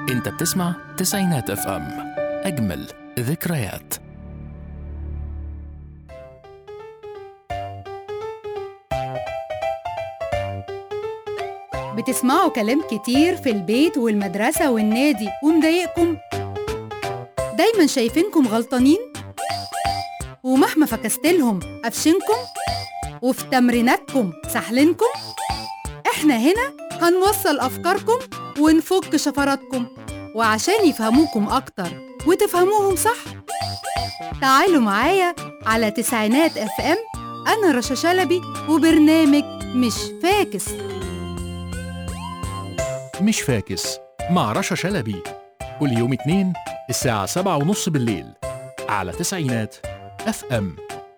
انت بتسمع تسعينات اف ام اجمل ذكريات بتسمعوا كلام كتير في البيت والمدرسة والنادي ومضايقكم دايما شايفينكم غلطانين ومهما فكستلهم قفشنكم وفي تمريناتكم سحلنكم احنا هنا هنوصل أفكاركم ونفك شفراتكم وعشان يفهموكم أكتر وتفهموهم صح تعالوا معايا على تسعينات اف ام أنا رشا شلبي وبرنامج مش فاكس مش فاكس مع رشا شلبي كل يوم اتنين الساعة سبعة ونص بالليل على تسعينات اف ام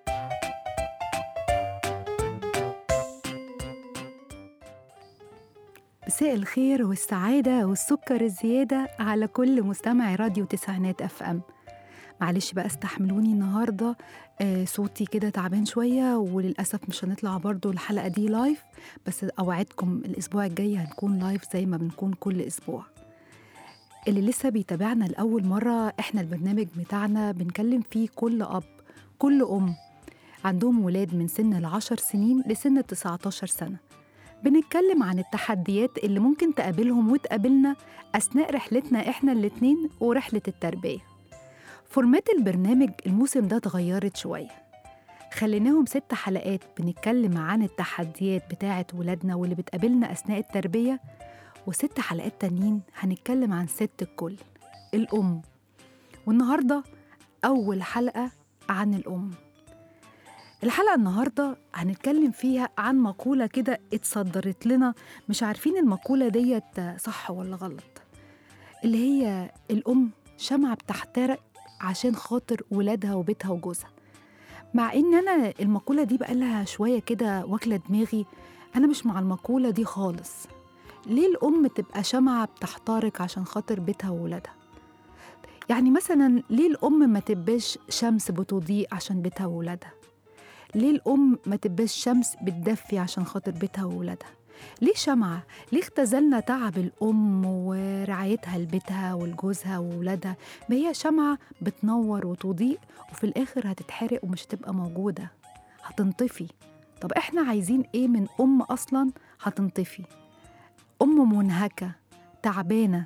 مساء الخير والسعادة والسكر الزيادة على كل مستمع راديو تسعينات اف ام معلش بقى استحملوني النهاردة آه صوتي كده تعبان شوية وللأسف مش هنطلع برضو الحلقة دي لايف بس أوعدكم الأسبوع الجاي هنكون لايف زي ما بنكون كل أسبوع اللي لسه بيتابعنا لأول مرة إحنا البرنامج بتاعنا بنكلم فيه كل أب كل أم عندهم ولاد من سن العشر سنين لسن التسعة عشر سنة بنتكلم عن التحديات اللي ممكن تقابلهم وتقابلنا أثناء رحلتنا إحنا الاتنين ورحلة التربية فورمات البرنامج الموسم ده اتغيرت شوية خليناهم ست حلقات بنتكلم عن التحديات بتاعة ولادنا واللي بتقابلنا أثناء التربية وست حلقات تانيين هنتكلم عن ست الكل الأم والنهاردة أول حلقة عن الأم الحلقة النهاردة هنتكلم فيها عن مقولة كده اتصدرت لنا مش عارفين المقولة ديت صح ولا غلط اللي هي الأم شمعة بتحترق عشان خاطر ولادها وبيتها وجوزها مع ان انا المقولة دي بقالها شوية كده واكلة دماغي انا مش مع المقولة دي خالص ليه الأم تبقى شمعة بتحترق عشان خاطر بيتها وولادها يعني مثلا ليه الأم ما تبقاش شمس بتضيء عشان بيتها وولادها ليه الأم ما تبقاش شمس بتدفي عشان خاطر بيتها وولادها ليه شمعة؟ ليه اختزلنا تعب الأم ورعايتها لبيتها ولجوزها وولادها؟ ما هي شمعة بتنور وتضيء وفي الآخر هتتحرق ومش هتبقى موجودة هتنطفي طب احنا عايزين ايه من أم أصلا هتنطفي؟ أم منهكة تعبانة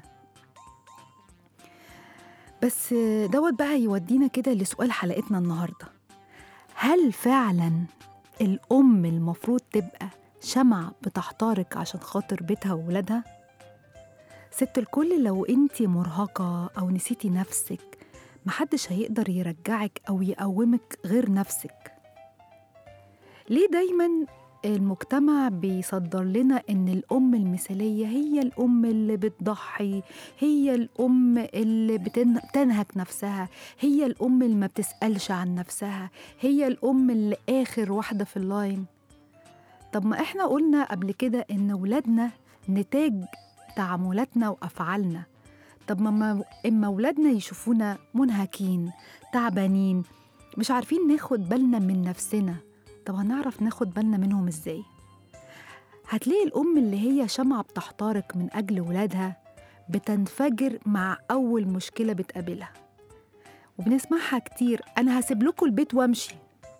بس دوت بقى يودينا كده لسؤال حلقتنا النهارده هل فعلا الأم المفروض تبقى شمعة بتحترق عشان خاطر بيتها وولادها؟ ست الكل لو انتي مرهقة أو نسيتي نفسك محدش هيقدر يرجعك أو يقومك غير نفسك ليه دايما المجتمع بيصدر لنا ان الام المثاليه هي الام اللي بتضحي هي الام اللي بتن- بتنهك نفسها هي الام اللي ما بتسالش عن نفسها هي الام اللي اخر واحده في اللاين طب ما احنا قلنا قبل كده ان ولادنا نتاج تعاملاتنا وافعالنا طب ما- ما اما ولادنا يشوفونا منهكين تعبانين مش عارفين ناخد بالنا من نفسنا طب هنعرف ناخد بالنا منهم ازاي هتلاقي الأم اللي هي شمعة بتحترق من أجل ولادها بتنفجر مع أول مشكلة بتقابلها وبنسمعها كتير أنا هسيب لكم البيت وأمشي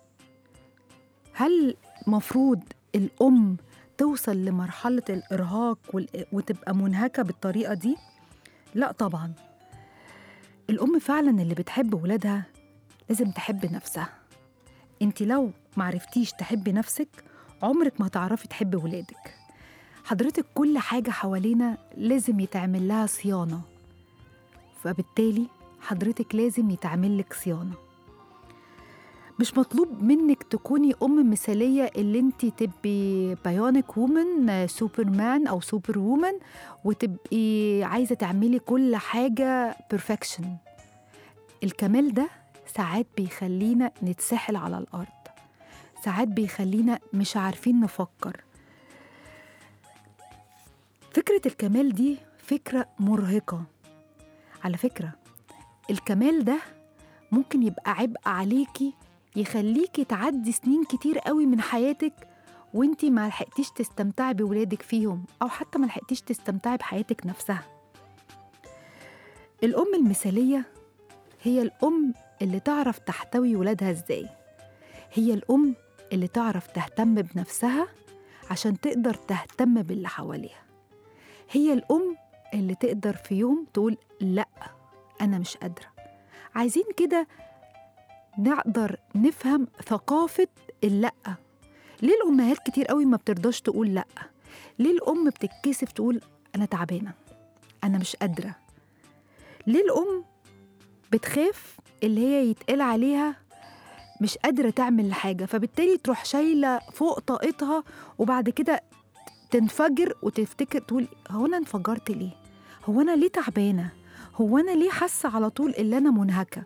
هل مفروض الأم توصل لمرحلة الإرهاق وال- وتبقى منهكة بالطريقة دي؟ لا طبعا الأم فعلا اللي بتحب ولادها لازم تحب نفسها انت لو معرفتيش تحبي نفسك عمرك ما هتعرفي تحبي ولادك حضرتك كل حاجة حوالينا لازم يتعمل لها صيانة فبالتالي حضرتك لازم يتعمل لك صيانة مش مطلوب منك تكوني أم مثالية اللي انت تبقي بايونيك وومن سوبرمان أو سوبر وومن وتبقي عايزة تعملي كل حاجة بيرفكشن الكمال ده ساعات بيخلينا نتسحل على الأرض ساعات بيخلينا مش عارفين نفكر فكرة الكمال دي فكرة مرهقة على فكرة الكمال ده ممكن يبقى عبء عليكي يخليكي تعدي سنين كتير قوي من حياتك وانتي ما لحقتيش تستمتعي بولادك فيهم او حتى ما لحقتيش تستمتعي بحياتك نفسها الأم المثالية هي الأم اللي تعرف تحتوي ولادها إزاي هي الأم اللي تعرف تهتم بنفسها عشان تقدر تهتم باللي حواليها هي الأم اللي تقدر في يوم تقول لأ أنا مش قادرة عايزين كده نقدر نفهم ثقافة اللأ ليه الأمهات كتير قوي ما بترضاش تقول لأ ليه الأم بتتكسف تقول أنا تعبانة أنا مش قادرة ليه الأم بتخاف اللي هي يتقال عليها مش قادرة تعمل حاجة فبالتالي تروح شايلة فوق طاقتها وبعد كده تنفجر وتفتكر تقول هو أنا انفجرت ليه؟ هو أنا ليه تعبانة؟ هو أنا ليه حاسة على طول اللي أنا منهكة؟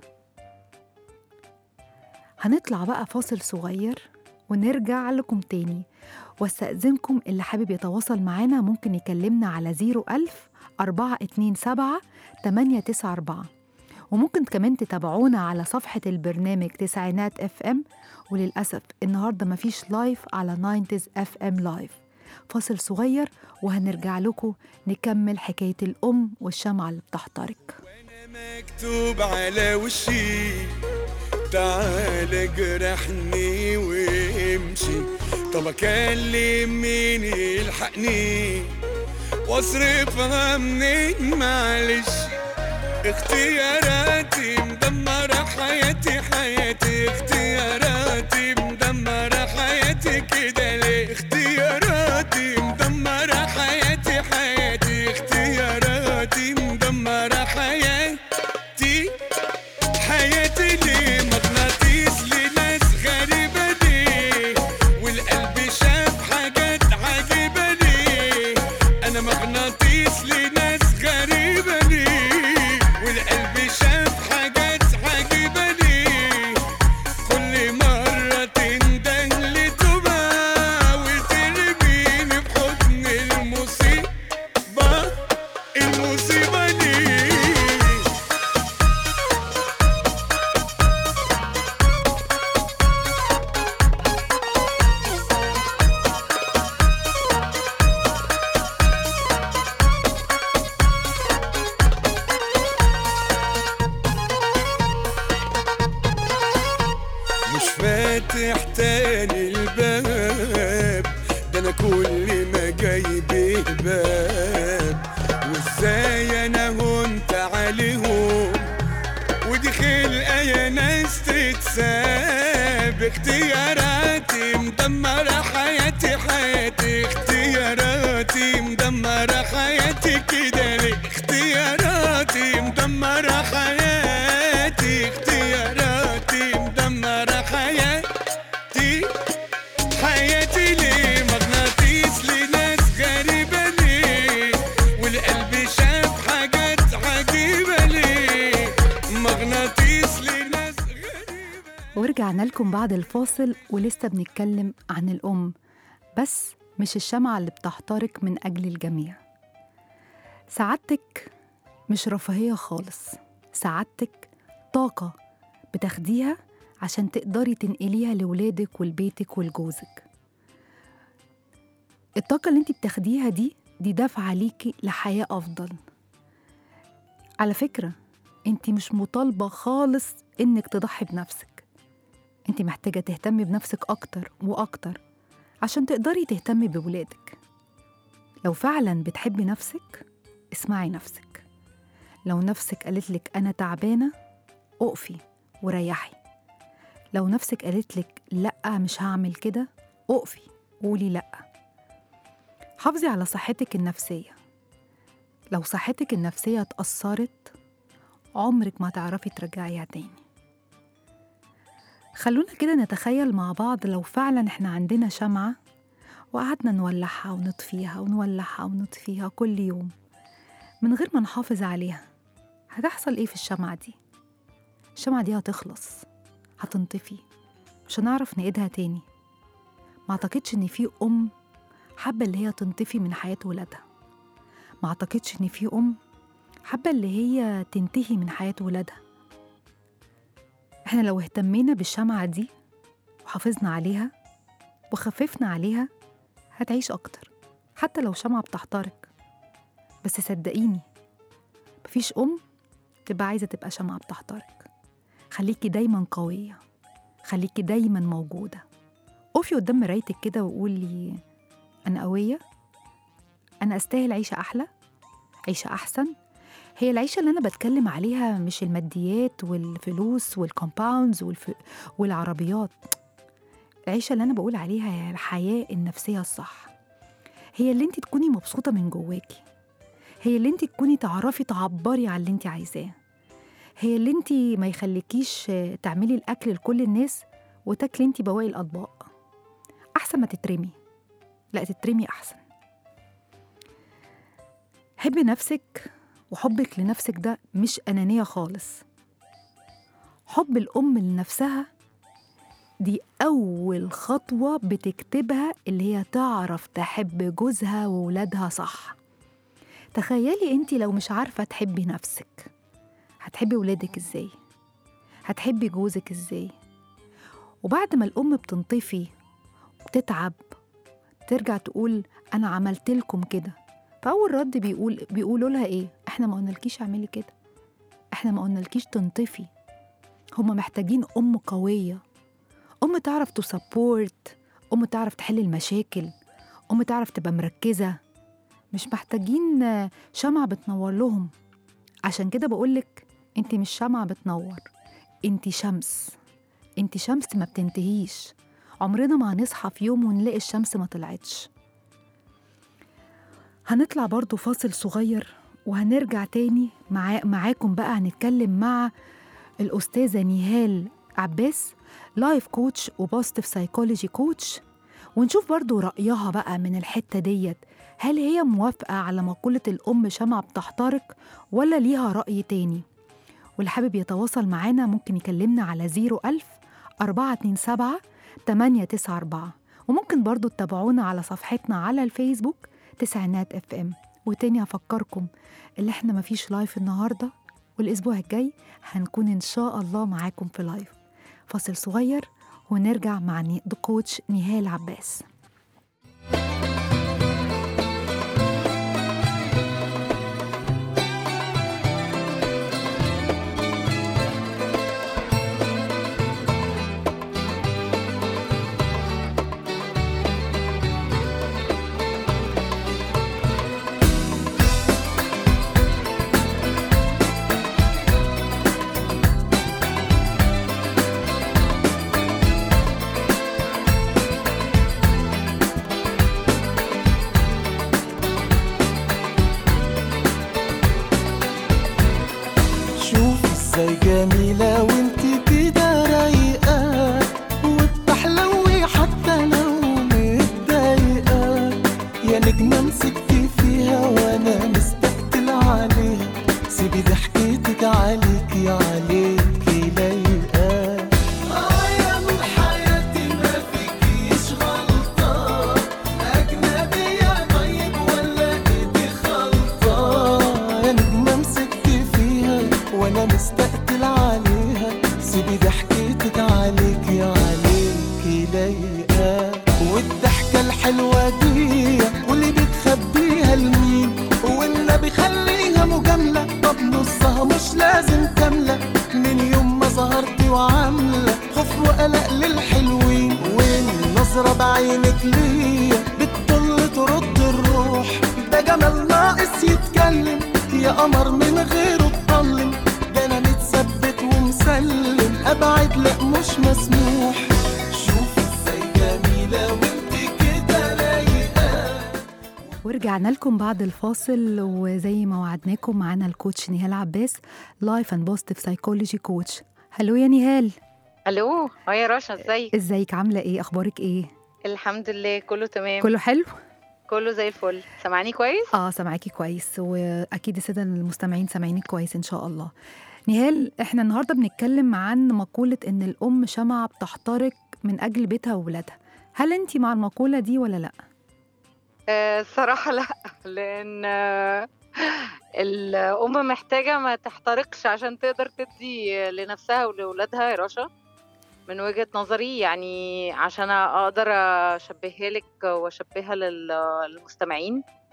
هنطلع بقى فاصل صغير ونرجع لكم تاني واستأذنكم اللي حابب يتواصل معانا ممكن يكلمنا على 01000 427 894 وممكن كمان تتابعونا على صفحة البرنامج تسعينات اف ام وللأسف النهاردة مفيش لايف على 90 اف ام لايف فاصل صغير وهنرجع لكم نكمل حكاية الأم والشمعة اللي بتحترق وانا مكتوب على وشي تعال اجرحني وامشي طب اكلم مين يلحقني واصرفها منين معلش اختياراتي مدمرة حياتي حياتي اختياراتي مدمرة حياتي كده ليه اختياراتي مدمرة حياتي حياتي اختياراتي مدمرة حياتي حياتي ليه مغناطيس لناس غريبة ليه والقلب شاف حاجات عجيبة ليه أنا مغناطيس لناس غريبة ليه والقلب شاف حاجات عجيبة ليه كل مرة تنده لتوبة وترميني في حضن المصيبة المصيبة ليه مش فاتح تاني الباب ده انا كل ما جايب باب وازاي انا هنت عليهم ودي خلقه يا ناس تتساب اختياراتي مدمرة حياتي حياتي اختياراتي مدمرة حياتي كده ليه اختياراتي مدمرة حياتي اختياراتي مدمرة حياتي حياتي ليه مغناطيس لناس غريبة ليه والقلب شاف حاجات عجيبة ليه مغناطيس لناس غريبة ورجعنا لكم بعد الفاصل ولسه بنتكلم عن الأم بس مش الشمعة اللي بتحترق من أجل الجميع سعادتك مش رفاهية خالص سعادتك طاقة بتاخديها عشان تقدري تنقليها لولادك ولبيتك ولجوزك الطاقة اللي انت بتاخديها دي دي دافعة ليكي لحياة أفضل على فكرة انت مش مطالبة خالص انك تضحي بنفسك انت محتاجة تهتمي بنفسك أكتر وأكتر عشان تقدري تهتمي بولادك لو فعلا بتحبي نفسك اسمعي نفسك لو نفسك قالتلك أنا تعبانة اقفي وريحي لو نفسك قالتلك لأ مش هعمل كده اقفي قولي لأ حافظي على صحتك النفسية لو صحتك النفسية اتأثرت عمرك ما تعرفي ترجعيها تاني خلونا كده نتخيل مع بعض لو فعلا احنا عندنا شمعة وقعدنا نولعها ونطفيها ونولعها ونطفيها كل يوم من غير ما نحافظ عليها هتحصل ايه في الشمعة دي؟ الشمعة دي هتخلص هتنطفي مش هنعرف نقيدها تاني ما اعتقدش ان في ام حابة اللي هي تنطفي من حياة ولادها ما اعتقدش ان في ام حابة اللي هي تنتهي من حياة ولادها احنا لو اهتمينا بالشمعة دي وحافظنا عليها وخففنا عليها هتعيش أكتر حتى لو شمعة بتحترق بس صدقيني مفيش أم تبقى عايزة تبقى شمعة بتحترق خليكي دايما قوية خليكي دايما موجودة قفي قدام مرايتك كده وقولي أنا قوية أنا أستاهل عيشة أحلى عيشة أحسن هي العيشة اللي أنا بتكلم عليها مش الماديات والفلوس والكومباوندز والف... والعربيات العيشة اللي أنا بقول عليها هي الحياة النفسية الصح هي اللي انت تكوني مبسوطة من جواكي هي اللي انت تكوني تعرفي تعبري عن اللي انت عايزاه هي اللي انت ما يخليكيش آه، تعملي الأكل لكل الناس وتاكلي انت بواقي الأطباق أحسن ما تترمي لا تترمي أحسن حبي نفسك وحبك لنفسك ده مش أنانية خالص حب الأم لنفسها دي أول خطوة بتكتبها اللي هي تعرف تحب جوزها وولادها صح تخيلي انت لو مش عارفة تحبي نفسك هتحبي ولادك ازاي هتحبي جوزك ازاي وبعد ما الأم بتنطفي وبتتعب ترجع تقول أنا عملت لكم كده فأول رد بيقول بيقولوا لها إيه؟ إحنا ما قلنالكيش اعملي كده إحنا ما قلنالكيش تنطفي هما محتاجين أم قوية أم تعرف تسبورت أم تعرف تحل المشاكل أم تعرف تبقى مركزة مش محتاجين آه، شمعة بتنور لهم عشان كده بقولك انت مش شمعة بتنور انت شمس انت شمس ما بتنتهيش عمرنا ما هنصحى في يوم ونلاقي الشمس ما طلعتش هنطلع برضو فاصل صغير وهنرجع تاني مع... معاكم بقى هنتكلم مع الأستاذة نهال عباس لايف كوتش وبوستيف سايكولوجي كوتش ونشوف برضو رأيها بقى من الحتة ديت هل هي موافقة على مقولة الأم شمعة بتحترق ولا ليها رأي تاني واللي حابب يتواصل معانا ممكن يكلمنا على 01000 427 894 وممكن برضو تتابعونا على صفحتنا على الفيسبوك تسعينات اف ام وتاني هفكركم اللي احنا مفيش لايف النهارده والاسبوع الجاي هنكون ان شاء الله معاكم في لايف فاصل صغير ونرجع مع ني- كوتش نهال عباس شوف ازاي جميلة وانت كده رايقة وبتحلوي حتى لو متضايقة يا نجمة مسكتي فيها وانا مستقتل عليها سيبي ضحكتك عليكي عليكي لايقة اه يا من حياتي ما فيكيش غلطة أجنبية طيب ولا إيدي خلطة يا نجمة مسكتي فيها وأنا مستقتل عليها سيبي ضحكتك عليكي عليكي لايقة والضحكة الحلوة دي واللي بتخبيها لمين والنبي خليها مجاملة طب نصها مش لازم كاملة من يوم ما ظهرتي وعاملة خوف وقلق للحلوين والنظرة بعينك ليا بتطل ترد الروح ده جمال ناقص يتكلم يا قمر من غيره اتطلم ده انا متثبت ومسلم ابعد لا مش مسموح شوف ازاي جميلة وانت كده رايقة ورجعنا لكم بعد الفاصل وزي ما وعدناكم معانا الكوتش نهال عباس لايف اند بوزيتيف سايكولوجي كوتش هلو يا نهال الو اه يا رشا ازيك ازيك عامله ايه اخبارك ايه الحمد لله كله تمام كله حلو كله زي الفل سامعني كويس اه سامعاكي كويس واكيد الساده المستمعين سامعينك كويس ان شاء الله نهال احنا النهارده بنتكلم عن مقوله ان الام شمعه بتحترق من اجل بيتها وولادها هل انت مع المقوله دي ولا لا آه الصراحه لا لان آه الام محتاجه ما تحترقش عشان تقدر تدي لنفسها ولولادها يا رشا من وجهه نظري يعني عشان اقدر اشبهها لك واشبهها لل- للمستمعين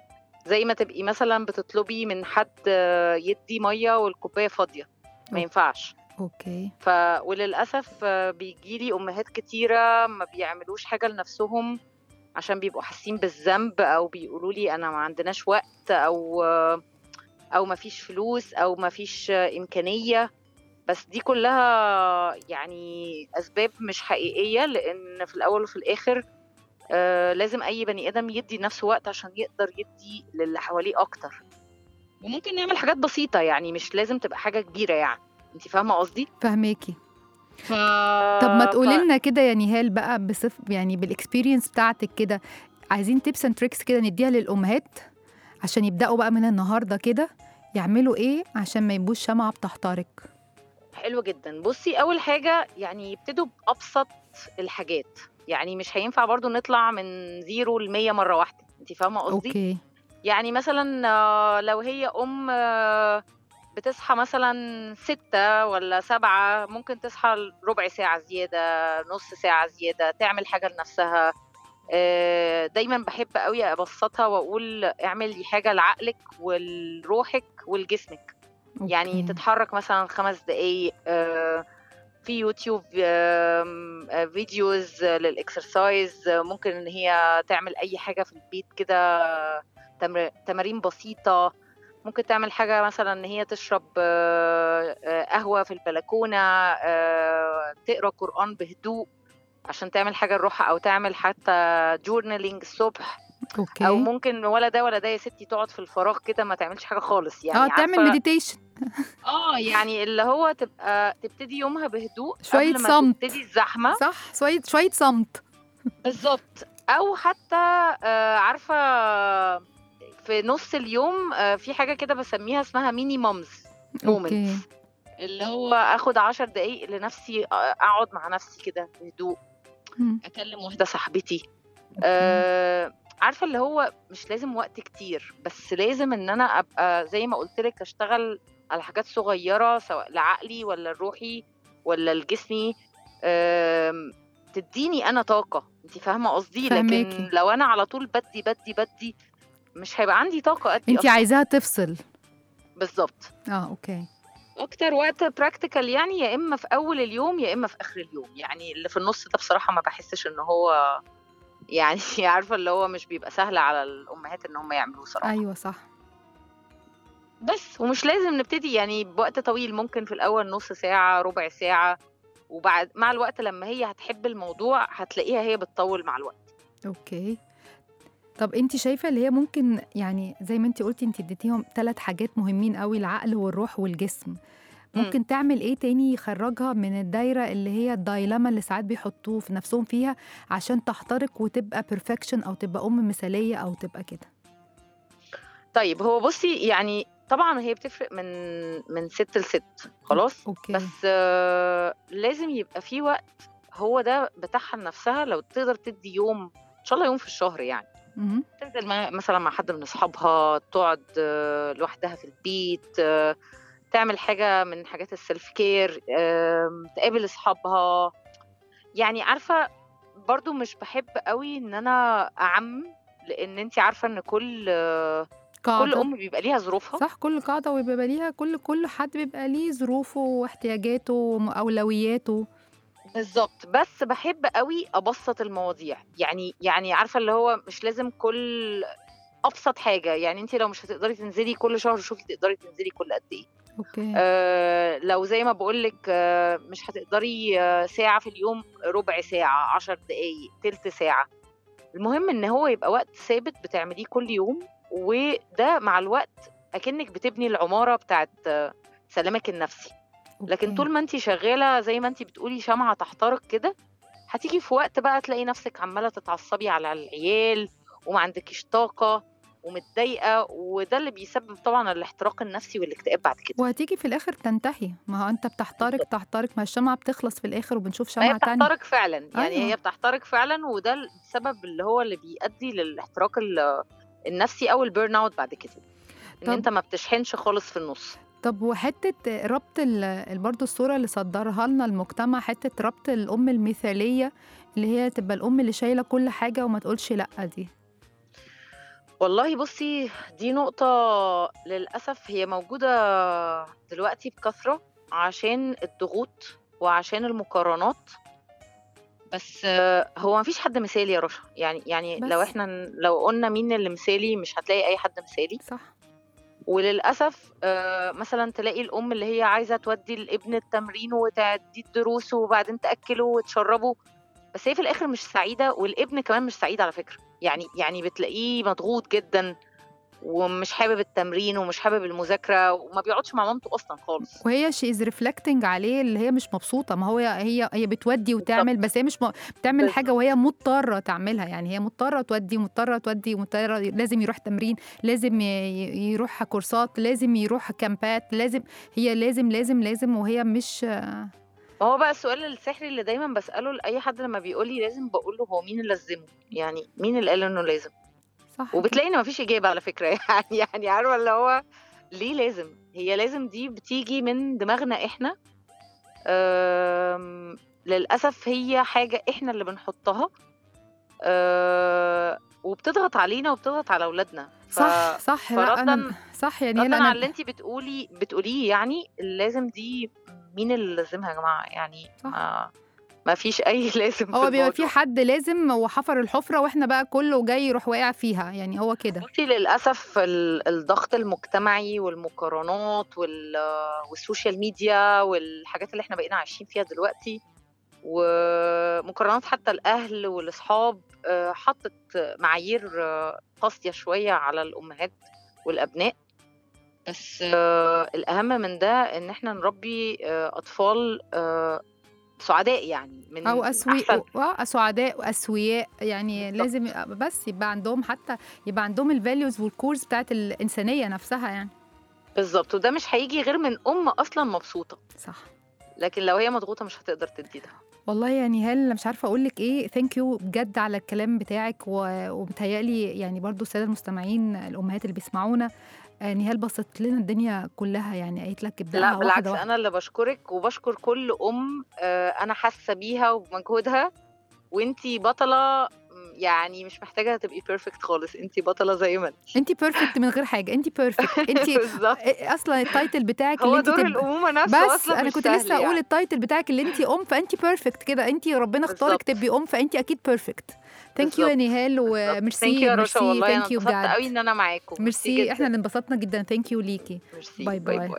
زي ما تبقي مثلا بتطلبي من حد آه، يدي ميه والكوبايه فاضيه ما أوكي. ينفعش اوكي ف وللاسف بيجي لي امهات كتيره ما بيعملوش حاجه لنفسهم عشان بيبقوا حاسين بالذنب او بيقولوا لي انا ما عندناش وقت او او ما فيش فلوس او ما فيش امكانيه بس دي كلها يعني اسباب مش حقيقيه لان في الاول وفي الاخر آه، لازم اي بني ادم يدي نفسه وقت عشان يقدر يدي للي حواليه اكتر وممكن نعمل حاجات بسيطه يعني مش لازم تبقى حاجه كبيره يعني انت فاهمه قصدي فهماكي ف... طب ما ف- تقولي لنا كده يا نهال بقى بصف يعني بالاكسبيرينس بتاعتك كده عايزين تيبس اند تريكس كده نديها للامهات عشان يبداوا بقى من النهارده كده يعملوا ايه عشان ما يبقوش شمعة بتحترق حلو جدا بصي اول حاجه يعني يبتدوا بابسط الحاجات يعني مش هينفع برضو نطلع من زيرو ل 100 مره واحده انت فاهمه قصدي اوكي يعني مثلا آه، لو هي ام آه، بتصحى مثلا ستة ولا سبعة ممكن تصحى ربع ساعة زيادة نص ساعة زيادة تعمل حاجة لنفسها آه، دايما بحب قوي ابسطها واقول اعملي حاجة لعقلك ولروحك ولجسمك يعني أوكي. تتحرك مثلا خمس دقايق آه، في يوتيوب آم، آه، فيديوز للاكسرسايز آه، ممكن ان هي تعمل اي حاجه في البيت كده تمر- تمارين بسيطه ممكن تعمل حاجه مثلا ان هي تشرب آه، آه، قهوه في البلكونه آه، تقرا قران بهدوء عشان تعمل حاجه لروحها او تعمل حتى جورنالينج الصبح اوكي او ممكن ولا ده ولا ده يا ستي تقعد في الفراغ كده ما تعملش حاجه خالص يعني اه تعمل عارفة- مديتيشن اه يعني اللي هو تبقى تبتدي يومها بهدوء شوية قبل ما صمت. تبتدي الزحمه صح شويه شويه صمت بالظبط او حتى آه، عارفه في نص اليوم آه، في حاجه كده بسميها اسمها ميني مامز اوكي moments اللي هو اخد عشر دقايق لنفسي آه، اقعد مع نفسي كده بهدوء مم. اكلم واحده صاحبتي آه عارفه اللي هو مش لازم وقت كتير بس لازم ان انا ابقى زي ما قلت لك اشتغل على حاجات صغيره سواء لعقلي ولا لروحي ولا لجسمي آم، تديني انا طاقه انت فاهمه قصدي لكن فهماكي. لو انا على طول بدي بدي بدي مش هيبقى عندي طاقه ادي انت أصلاً. عايزاها تفصل بالظبط اه اوكي اكتر وقت براكتيكال يعني يا اما في اول اليوم يا اما في اخر اليوم يعني اللي في النص ده بصراحه ما بحسش ان هو يعني عارفه اللي هو مش بيبقى سهل على الامهات ان هم يعملوه صراحه ايوه صح بس ومش لازم نبتدي يعني بوقت طويل ممكن في الاول نص ساعه ربع ساعه وبعد مع الوقت لما هي هتحب الموضوع هتلاقيها هي بتطول مع الوقت اوكي طب انت شايفه اللي هي ممكن يعني زي ما انت قلتي انت اديتيهم ثلاث حاجات مهمين قوي العقل والروح والجسم ممكن تعمل ايه تاني يخرجها من الدايره اللي هي الدايلاما اللي ساعات بيحطوه في نفسهم فيها عشان تحترق وتبقى بيرفكشن او تبقى ام مثاليه او تبقى كده طيب هو بصي يعني طبعا هي بتفرق من من ست لست خلاص اوكي بس آه، لازم يبقى في وقت هو ده بتاعها لنفسها لو تقدر تدي يوم ان شاء الله يوم في الشهر يعني مهم. تنزل مع- مثلا مع حد من اصحابها تقعد آه، لوحدها في البيت آه، تعمل حاجه من حاجات السيلف كير آم، تقابل اصحابها يعني عارفه برضو مش بحب قوي ان انا اعم لان انت عارفه ان كل آه، كل قاعده ام بيبقى ليها ظروفها صح كل قاعده وبيبقى ليها كل كل حد بيبقى ليه ظروفه واحتياجاته واولوياته بالظبط بس بحب قوي ابسط المواضيع يعني يعني عارفه اللي هو مش لازم كل ابسط حاجه يعني انت لو مش هتقدري تنزلي كل شهر شوفي تقدري تنزلي كل قد ايه اوكي آه لو زي ما بقولك آه مش هتقدري آه ساعه في اليوم ربع ساعه عشر دقايق تلت ساعه المهم ان هو يبقى وقت ثابت بتعمليه كل يوم وده مع الوقت اكنك بتبني العماره بتاعت آه، سلامك النفسي لكن أوكي. طول ما انت شغاله زي ما انت بتقولي شمعه تحترق كده هتيجي في وقت بقى تلاقي نفسك عماله تتعصبي على العيال وما عندكيش طاقه ومتضايقه وده اللي بيسبب طبعا الاحتراق النفسي والاكتئاب بعد كده وهتيجي في الاخر تنتهي ما هو انت بتحترق تحترق ما الشمعة بتخلص في الاخر وبنشوف ما هي شمعة تانية بتحترق فعلا يعني أيوة. هي بتحترق فعلا وده السبب اللي هو اللي بيؤدي للاحتراق ال- النفسي او البيرن اوت بعد كده ان طب- انت ما بتشحنش خالص في النص طب وحتة ربط ال- برضه الصورة اللي صدرها لنا المجتمع حتة ربط الأم المثالية اللي هي تبقى الأم اللي شايلة كل حاجة وما تقولش لأ دي والله بصي دي نقطة للأسف هي موجودة دلوقتي بكثرة عشان الضغوط وعشان المقارنات بس آه، هو مفيش حد مثالي يا رشا يعني يعني بس. لو احنا ن- لو قلنا مين اللي مثالي مش هتلاقي اي حد مثالي صح وللأسف آه، مثلا تلاقي الأم اللي هي عايزة تودي الابن التمرين وتدي الدروس وبعدين تأكله وتشربه بس هي في الآخر مش سعيدة والابن كمان مش سعيد على فكرة يعني يعني بتلاقيه مضغوط جدا ومش حابب التمرين ومش حابب المذاكرة وما بيقعدش مع مامته أصلا خالص وهي شي از ريفلكتنج عليه اللي هي مش مبسوطه ما هو هي هي بتودي وتعمل بس هي مش م... بتعمل بالظبط. حاجه وهي مضطره تعملها يعني هي مضطره تودي مضطره تودي مضطره لازم يروح تمرين لازم ي- ي- يروح كورسات لازم يروح كامبات لازم هي لازم لازم لازم وهي مش ما هو بقى السؤال السحري اللي دايما بسأله لأي حد لما بيقول لي لازم بقول له هو مين اللي لزمه يعني مين اللي قال إنه لازم صح وبتلاقي ان مفيش اجابه على فكره يعني يعني عارفه اللي هو ليه لازم هي لازم دي بتيجي من دماغنا احنا أم، للاسف هي حاجه احنا اللي بنحطها أه، وبتضغط علينا وبتضغط على اولادنا ف- صح صح لا انا فردا- صح يعني ردا لا على انا اللي انت بتقولي بتقوليه يعني لازم دي مين اللي لازمها يا جماعه يعني صح. ما, ما فيش اي لازم هو في بيبقى في الموضوع. حد لازم وحفر الحفره واحنا بقى كله جاي يروح واقع فيها يعني هو كده بصي للأسف ال- الضغط المجتمعي والمقارنات وال- والسوشيال ميديا والحاجات اللي احنا بقينا عايشين فيها دلوقتي ومقارنات حتى الأهل والأصحاب آه، حطت معايير آه، قاسية شوية على الأمهات والأبناء بس آه، الأهم من ده إن احنا نربي آه، أطفال آه، سعداء يعني من او اسوي أحسن اه سعداء واسوياء يعني بالظبط. لازم يبقى- بس يبقى عندهم حتى يبقى عندهم الفاليوز والكورز بتاعت الانسانيه نفسها يعني بالظبط وده مش هيجي غير من أم أصلا مبسوطة صح لكن لو هي مضغوطة مش هتقدر تدي ده والله يعني هل مش عارفه اقول لك ايه ثانك يو بجد على الكلام بتاعك و- ومتهيألي يعني برضو الساده المستمعين الامهات اللي بيسمعونا آه، نهال بسطت لنا الدنيا كلها يعني قالت لك ابداها لا واحده بالعكس واحده انا اللي بشكرك وبشكر كل ام آه، انا حاسه بيها وبمجهودها وانتي بطله م، يعني مش محتاجه تبقي بيرفكت خالص انتي بطله زي ما انتي انت بيرفكت من غير حاجه انت بيرفكت انت بالظبط اصلا التايتل بتاعك هو اللي انت دور تبقى الامومه نفسه بس اصلا انا مش كنت سهل لسه اقول يعني. التايتل بتاعك اللي انت ام فانت بيرفكت كده انت ربنا اختارك بالظبط. تبقي ام فانت اكيد بيرفكت ثانك يو يا بالظبط. نهال بالظبط. وميرسي Thank you يا رشا ميرسي والله انا ثانك يو انبسطت قوي بجد ان انا معاكم ميرسي جداً. احنا اللي انبسطنا جدا ثانك يو ليكي ميرسي باي باي باي. باي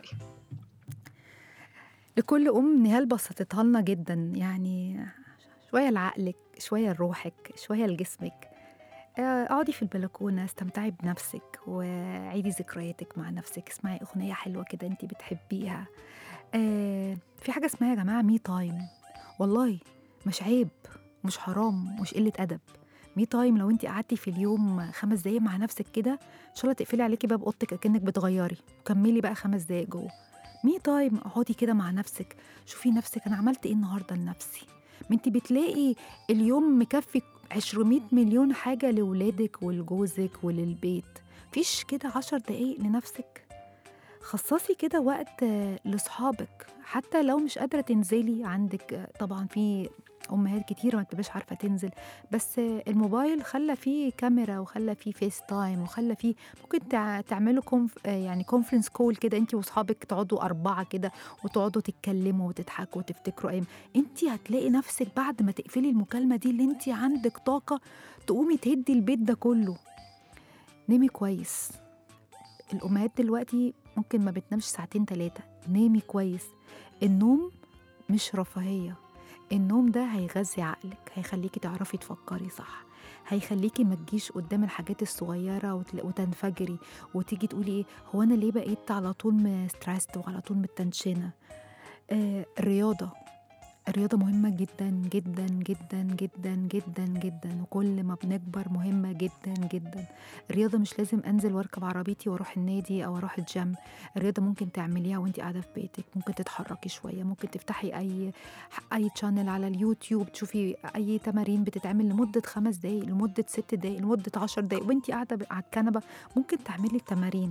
لكل ام نهال بسطتها لنا جدا يعني شويه لعقلك شويه لروحك شويه لجسمك آه، اقعدي في البلكونه استمتعي بنفسك وعيدي ذكرياتك مع نفسك اسمعي اغنيه حلوه كده انت بتحبيها آه في حاجه اسمها يا جماعه مي تايم والله مش عيب مش حرام مش قله ادب مي تايم لو انت قعدتي في اليوم خمس دقايق مع نفسك كده ان شاء الله تقفلي عليكي باب اوضتك اكنك بتغيري وكملي بقى خمس دقايق جوه مي تايم اقعدي كده مع نفسك شوفي نفسك انا عملت ايه النهارده لنفسي ما انت بتلاقي اليوم مكفي 200 مليون حاجه لاولادك ولجوزك وللبيت فيش كده عشر دقايق لنفسك خصصي كده وقت آه، لاصحابك حتى لو مش قادره تنزلي عندك آه، طبعا في امهات كتير ما بتبقاش عارفه تنزل بس آه، الموبايل خلى فيه كاميرا وخلى فيه فيس تايم وخلى فيه ممكن تع- تعملوا كونف آه، يعني كونفرنس كول كده انت واصحابك تقعدوا اربعه كده وتقعدوا تتكلموا وتضحكوا وتفتكروا ايام انت هتلاقي نفسك بعد ما تقفلي المكالمه دي اللي انت عندك طاقه تقومي تهدي البيت ده كله نامي كويس الامهات دلوقتي ممكن ما بتنامش ساعتين ثلاثه نامي كويس النوم مش رفاهيه النوم ده هيغذي عقلك هيخليكي تعرفي تفكري صح هيخليكي ما تجيش قدام الحاجات الصغيرة وتل- وتنفجري وتيجي تقولي ايه هو انا ليه بقيت على طول ستريسد وعلى طول متنشنة آه الرياضة الرياضة مهمة جدا جدا جدا جدا جدا جدا وكل ما بنكبر مهمة جدا جدا الرياضة مش لازم أنزل وأركب عربيتي وأروح النادي أو أروح الجيم الرياضة ممكن تعمليها وأنت قاعدة في بيتك ممكن تتحركي شوية ممكن تفتحي أي أي تشانل على اليوتيوب تشوفي أي تمارين بتتعمل لمدة خمس دقايق لمدة ست دقايق لمدة عشر دقايق وأنت قاعدة على الكنبة ممكن تعملي تمارين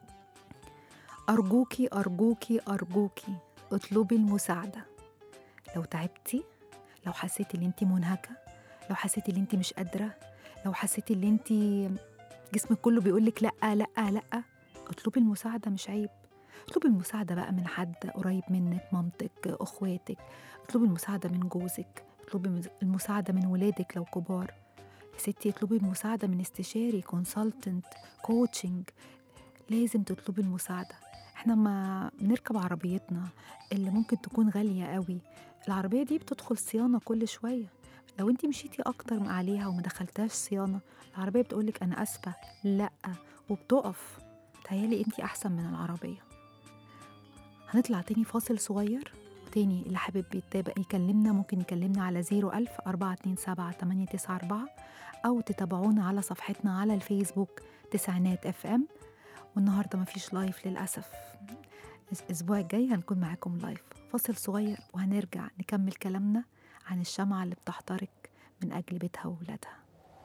أرجوكي أرجوكي أرجوكي اطلبي المساعدة لو تعبتي لو حسيتي ان انت منهكه لو حسيتي ان انت مش قادره لو حسيتي ان انت جسمك كله بيقولك لأ لأ لأ اطلبي المساعدة مش عيب اطلبي المساعدة بقى من حد قريب منك مامتك أخواتك اطلبي المساعدة من جوزك اطلبي المساعدة من ولادك لو كبار يا ستي اطلبي المساعدة من استشاري كونسلتنت كوتشنج لازم تطلبي المساعدة احنا ما بنركب عربيتنا اللي ممكن تكون غالية قوي العربية دي بتدخل صيانة كل شوية لو انتي مشيتي اكتر من عليها وما دخلتهاش صيانة العربية بتقولك انا اسفة لا وبتقف تهيالي انتي احسن من العربية هنطلع تاني فاصل صغير وتاني اللي حابب يتابع يكلمنا ممكن يكلمنا على 01000 427 894 أو تتابعونا على صفحتنا على الفيسبوك تسعينات اف ام والنهاردة مفيش لايف للأسف الأسبوع الجاي هنكون معاكم لايف فاصل صغير وهنرجع نكمل كلامنا عن الشمعة اللي بتحترق من أجل بيتها وولادها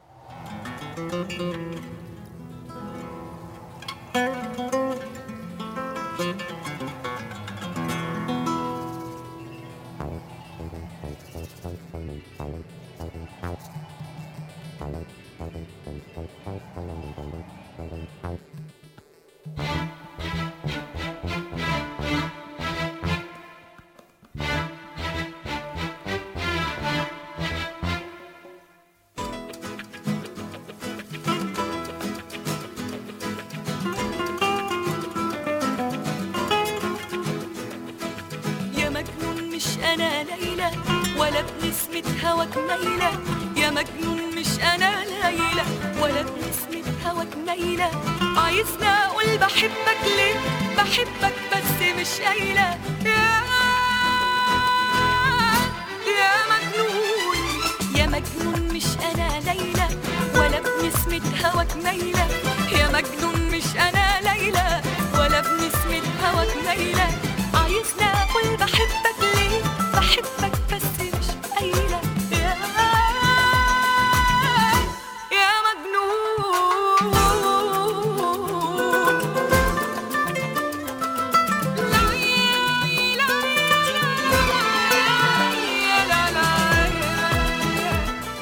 يا مجنون مش انا ليلى ولا بنسمة هواك ميلة يا مجنون مش انا ليلى ولا بنسمة هواك ميلة عايزني اقول بحبك ليه بحبك بس مش قايلة يا يا مجنون يا مجنون مش انا ليلى ولا بنسمة هواك ميلة يا مجنون مش انا ليلى ولا بنسمة هواك ميلة عايزني اقول بحبك ليه بحبك بس مش قايلة يا يا مجنون لا لا لا لا لا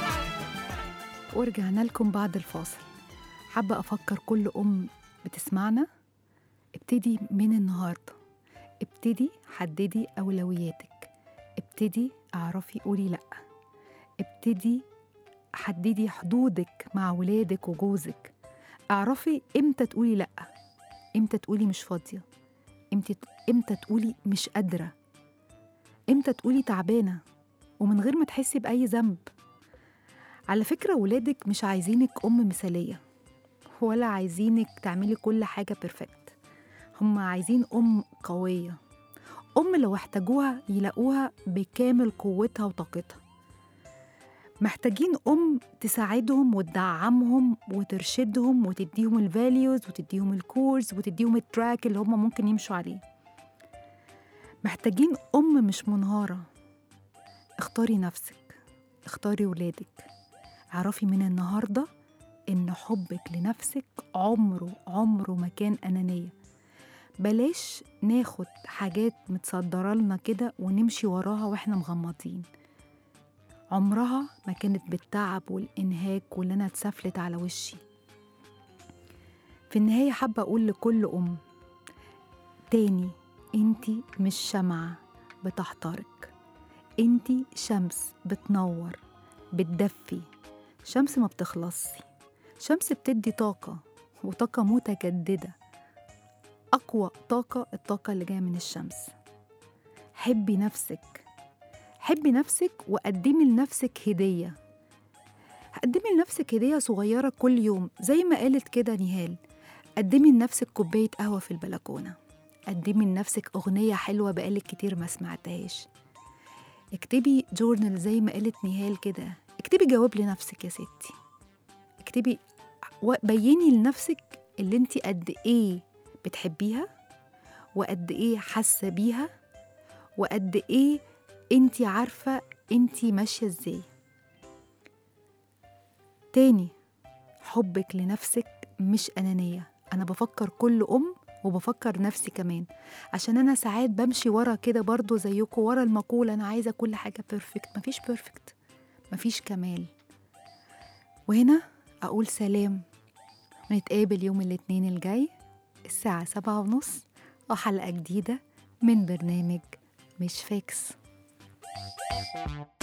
ورجعنا لكم بعد الفاصل حابة أفكر كل أم بتسمعنا ابتدي من النهاردة ابتدي حددي أولوياتك ابتدي اعرفي قولي لأ ابتدي حددي حدودك مع ولادك وجوزك اعرفي امتى تقولي لأ امتى تقولي مش فاضية امتى امتى تقولي مش قادرة امتى تقولي تعبانة ومن غير ما تحسي بأي ذنب على فكرة ولادك مش عايزينك أم مثالية ولا عايزينك تعملي كل حاجة بيرفكت هم عايزين أم قوية أم لو احتاجوها يلاقوها بكامل قوتها وطاقتها محتاجين أم تساعدهم وتدعمهم وترشدهم وتديهم الفاليوز وتديهم الكورس وتديهم التراك اللي هم ممكن يمشوا عليه محتاجين أم مش منهارة اختاري نفسك اختاري ولادك اعرفي من النهاردة إن حبك لنفسك عمره عمره ما كان أنانية بلاش ناخد حاجات متصدرة لنا كده ونمشي وراها واحنا مغمضين عمرها ما كانت بالتعب والإنهاك واللي أنا اتسفلت على وشي في النهاية حابة أقول لكل أم تاني انتي مش شمعة بتحترق انتي شمس بتنور بتدفي شمس ما بتخلصي شمس بتدي طاقة وطاقة متجددة أقوى طاقة الطاقة اللي جاية من الشمس حبي نفسك حبي نفسك وقدمي لنفسك هدية قدمي لنفسك هدية صغيرة كل يوم زي ما قالت كده نهال قدمي لنفسك كوباية قهوة في البلكونة قدمي لنفسك أغنية حلوة بقالك كتير ما سمعتهاش اكتبي جورنال زي ما قالت نهال كده اكتبي جواب لنفسك يا ستي اكتبي و- بيني لنفسك اللي انت قد ايه بتحبيها وقد ايه حاسه بيها وقد ايه انت عارفه انت ماشيه ازاي تاني حبك لنفسك مش انانيه انا بفكر كل ام وبفكر نفسي كمان عشان انا ساعات بمشي ورا كده برضو زيكم ورا المقوله انا عايزه كل حاجه بيرفكت مفيش بيرفكت مفيش كمال وهنا اقول سلام ونتقابل يوم الاثنين الجاي الساعة سبعة ونص وحلقة جديدة من برنامج مش فاكس